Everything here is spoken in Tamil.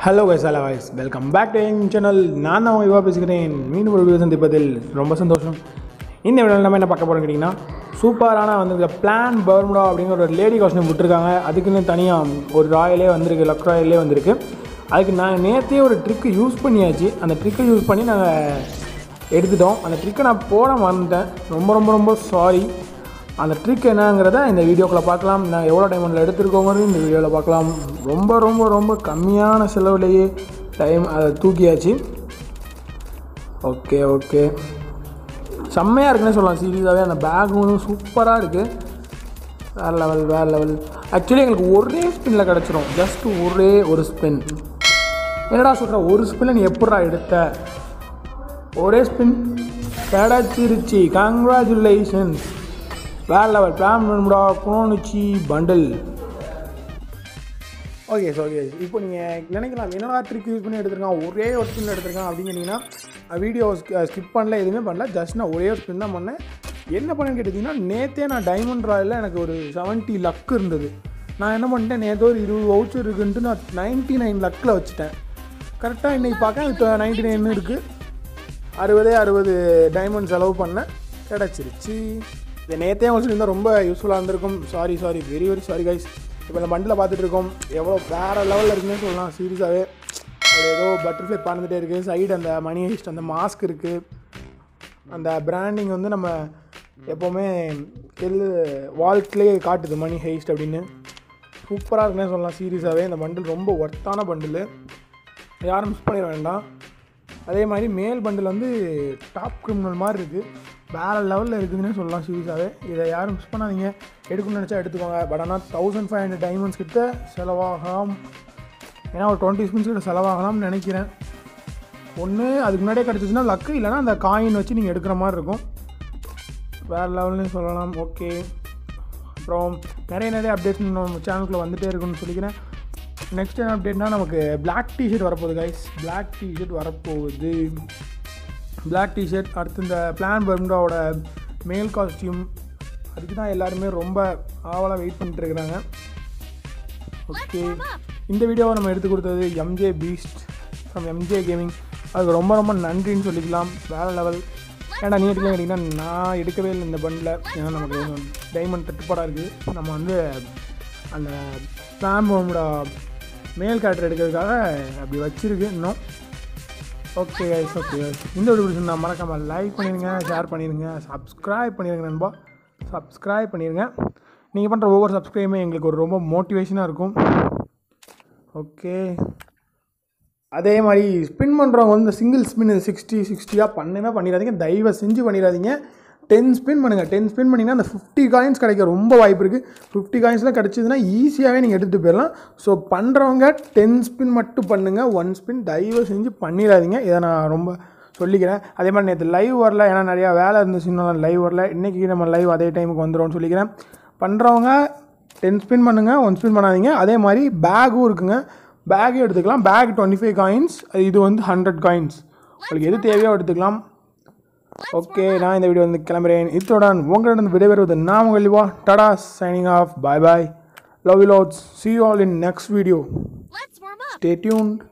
Hello guys hello guys welcome back to என் சேனல் நான் தான் யுவா பேசுகிறேன் மீண்டும் ஒரு வீடியோ சந்திப்பதில் ரொம்ப சந்தோஷம் இந்த வீடியோவில் நம்ம என்ன பார்க்க போகிறோம் கேட்டிங்கன்னா சூப்பரான வந்து பிளான் பர்முடா அப்படிங்கிற ஒரு லேடி காஸ்டியூம் விட்டுருக்காங்க அதுக்குன்னு தனியாக ஒரு ராயலே வந்திருக்கு லக் ராயலே வந்திருக்கு அதுக்கு நான் நேற்றே ஒரு ட்ரிக்கு யூஸ் பண்ணியாச்சு அந்த ட்ரிக்கை யூஸ் பண்ணி நாங்கள் எடுத்துட்டோம் அந்த ட்ரிக்கை நான் போட மறந்துட்டேன் ரொம்ப ரொம்ப ரொம்ப சாரி அந்த ட்ரிக் என்னங்கிறத இந்த வீடியோக்குள்ளே பார்க்கலாம் நான் எவ்வளோ டைமண்டில் எடுத்துருக்கோங்கிறது இந்த வீடியோவில் பார்க்கலாம் ரொம்ப ரொம்ப ரொம்ப கம்மியான செலவுலேயே டைம் அதை தூக்கியாச்சு ஓகே ஓகே செம்மையாக இருக்குன்னே சொல்லலாம் சீரியஸாகவே அந்த பேக்கும் சூப்பராக இருக்குது வேறு லெவல் வேறு லெவல் ஆக்சுவலி எங்களுக்கு ஒரே ஸ்பின்னில் கிடச்சிரும் ஜஸ்ட் ஒரே ஒரு ஸ்பின் என்னடா சொல்கிற ஒரு ஸ்பின்னை நீ எப்படா எடுத்த ஒரே ஸ்பின் கிடச்சிருச்சு கங்க்ராச்சுலேஷன்ஸ் வேற லெவல் பிளான் பண்ணுடா குனோனிச்சி பண்டில் ஓகே சார் ஓகே இப்போ நீங்கள் நினைக்கலாம் என்னடா ட்ரிக் யூஸ் பண்ணி எடுத்திருக்கான் ஒரே ஒரு ஸ்பின் எடுத்திருக்கான் அப்படின்னு கேட்டிங்கன்னா வீடியோ ஸ்கிப் பண்ணல எதுவுமே பண்ணல ஜஸ்ட் நான் ஒரே ஒரு ஸ்பின் தான் பண்ணேன் என்ன பண்ணேன்னு கேட்டிங்கன்னா நேற்றே நான் டைமண்ட் ராயில் எனக்கு ஒரு செவன்ட்டி லக் இருந்தது நான் என்ன பண்ணிட்டேன் நேற்று ஒரு இருபது வவுச்சர் இருக்குன்ட்டு நான் நைன்ட்டி நைன் லக்கில் வச்சுட்டேன் கரெக்டாக இன்றைக்கி பார்க்க நைன்ட்டி நைன் இருக்குது அறுபதே அறுபது டைமண்ட் செலவு பண்ணேன் கிடச்சிருச்சு இதை நேற்றே அவங்க சொல்லியிருந்தா ரொம்ப யூஸ்ஃபுல்லாக இருந்திருக்கும் sorry sorry very very sorry guys இப்போ இந்த பண்டில் பார்த்துட்டு இருக்கோம் எவ்வளோ வேறு லெவலில் இருக்குன்னு சொல்லலாம் சீரியஸாகவே அது ஏதோ பட்டர்ஃப்ளை பறந்துகிட்டே இருக்குது சைடு அந்த மணி ஹிஸ்ட் அந்த மாஸ்க் இருக்குது அந்த பிராண்டிங் வந்து நம்ம எப்போவுமே எல்லு வால்ட்லேயே காட்டுது மணி ஹெய்ஸ்ட் அப்படின்னு சூப்பராக இருக்குன்னே சொல்லலாம் சீரியஸாகவே இந்த பண்டில் ரொம்ப ஒர்த்தான பண்டில் யாரும் மிஸ் பண்ணிட வேண்டாம் அதே மாதிரி மேல் பண்டில் வந்து டாப் கிரிமினல் மாதிரி இருக்குது வேறு லெவலில் இருக்குதுன்னே சொல்லலாம் சீரியஸாகவே இதை யாரும் மிஸ் பண்ணாதீங்க எடுக்கணும்னு நினச்சா எடுத்துக்கோங்க பட் ஆனால் தௌசண்ட் ஃபைவ் ஹண்ட்ரட் டைமண்ட்ஸ் கிட்ட செலவாகலாம் ஏன்னா ஒரு டுவெண்ட்டி ஸ்பின்ஸ் கிட்ட செலவாகலாம்னு நினைக்கிறேன் ஒன்று அதுக்கு முன்னாடியே கிடச்சிச்சுன்னா லக்கு இல்லைனா அந்த காயின் வச்சு நீங்கள் எடுக்கிற மாதிரி இருக்கும் வேறு லெவல்னு சொல்லலாம் ஓகே அப்புறம் நிறைய நிறைய அப்டேட்ஸ் நம்ம சேனலுக்குள்ளே வந்துகிட்டே இருக்குன்னு சொல்லிக்கிறேன் நெக்ஸ்ட் என்ன அப்டேட்னா நமக்கு பிளாக் டிஷர்ட் வரப்போகுது கைஸ் பிளாக் டிஷர்ட் வரப்போகுது பிளாக் டிஷர்ட் அடுத்து இந்த பிளான் பர்முடாவோட மேல் காஸ்டியூம் அதுக்கு தான் எல்லாருமே ரொம்ப ஆவலாக வெயிட் பண்ணிட்டு இருக்கிறாங்க ஓகே இந்த வீடியோவை நம்ம எடுத்து கொடுத்தது MJ Beast from MJ Gaming அதுக்கு ரொம்ப ரொம்ப நன்றின்னு சொல்லிக்கலாம் வேறு லெவல் ஏன்னா நீ எடுக்கல கேட்டிங்கன்னா நான் எடுக்கவே இல்லை இந்த பண்டில் ஏன்னா நமக்கு டைமண்ட் தட்டுப்பாடாக இருக்குது நம்ம வந்து அந்த பிளான் பர்முடா மேல் கேரக்டர் எடுக்கிறதுக்காக அப்படி வச்சிருக்கு இன்னும் ஓகே கைஸ் ஓகே இந்த வீடியோ பிடிச்சிருந்தா மறக்காமல் லைக் பண்ணிடுங்க ஷேர் பண்ணிடுங்க சப்ஸ்கிரைப் பண்ணிடுங்க நண்பா சப்ஸ்கிரைப் பண்ணிடுங்க நீங்கள் பண்ணுற ஒவ்வொரு சப்ஸ்கிரைபுமே எங்களுக்கு ஒரு ரொம்ப மோட்டிவேஷனாக இருக்கும் ஓகே அதே மாதிரி ஸ்பின் பண்ணுறவங்க வந்து சிங்கிள் ஸ்பின் சிக்ஸ்டி சிக்ஸ்டியாக பண்ணவே பண்ணிடாதீங்க தயவு செஞ்சு பண்ணிடாதீங்க டென் ஸ்பின் பண்ணுங்கள் டென் ஸ்பின் பண்ணிங்கன்னா அந்த ஃபிஃப்டி காயின்ஸ் கிடைக்க ரொம்ப வாய்ப்பு இருக்குது ஃபிஃப்டி காயின்ஸ்லாம் கிடச்சிதுன்னா ஈஸியாகவே நீங்கள் எடுத்துகிட்டு போயிடலாம் ஸோ பண்ணுறவங்க டென் ஸ்பின் மட்டும் பண்ணுங்கள் ஒன் ஸ்பின் தயவு செஞ்சு பண்ணிடாதீங்க இதை நான் ரொம்ப சொல்லிக்கிறேன் அதே மாதிரி நேற்று லைவ் வரல ஏன்னா நிறையா வேலை இருந்துச்சுன்னா லைவ் வரல இன்றைக்கி நம்ம லைவ் அதே டைமுக்கு வந்துடும்னு சொல்லிக்கிறேன் பண்ணுறவங்க டென் ஸ்பின் பண்ணுங்கள் ஒன் ஸ்பின் பண்ணாதீங்க அதே மாதிரி பேக்கும் இருக்குங்க பேக்கும் எடுத்துக்கலாம் பேக் டுவெண்ட்டி ஃபைவ் காயின்ஸ் இது வந்து ஹண்ட்ரட் காயின்ஸ் உங்களுக்கு எது தேவையோ எடுத்துக்கலாம் ஓகே நான் இந்த வீடியோ வந்து கிளம்புறேன் இத்துடன் உங்களிடம் விடைபெறுவது நான் உங்கள் லிவா டடா signing off bye bye love you lots see all in next video Let's warm up. Stay tuned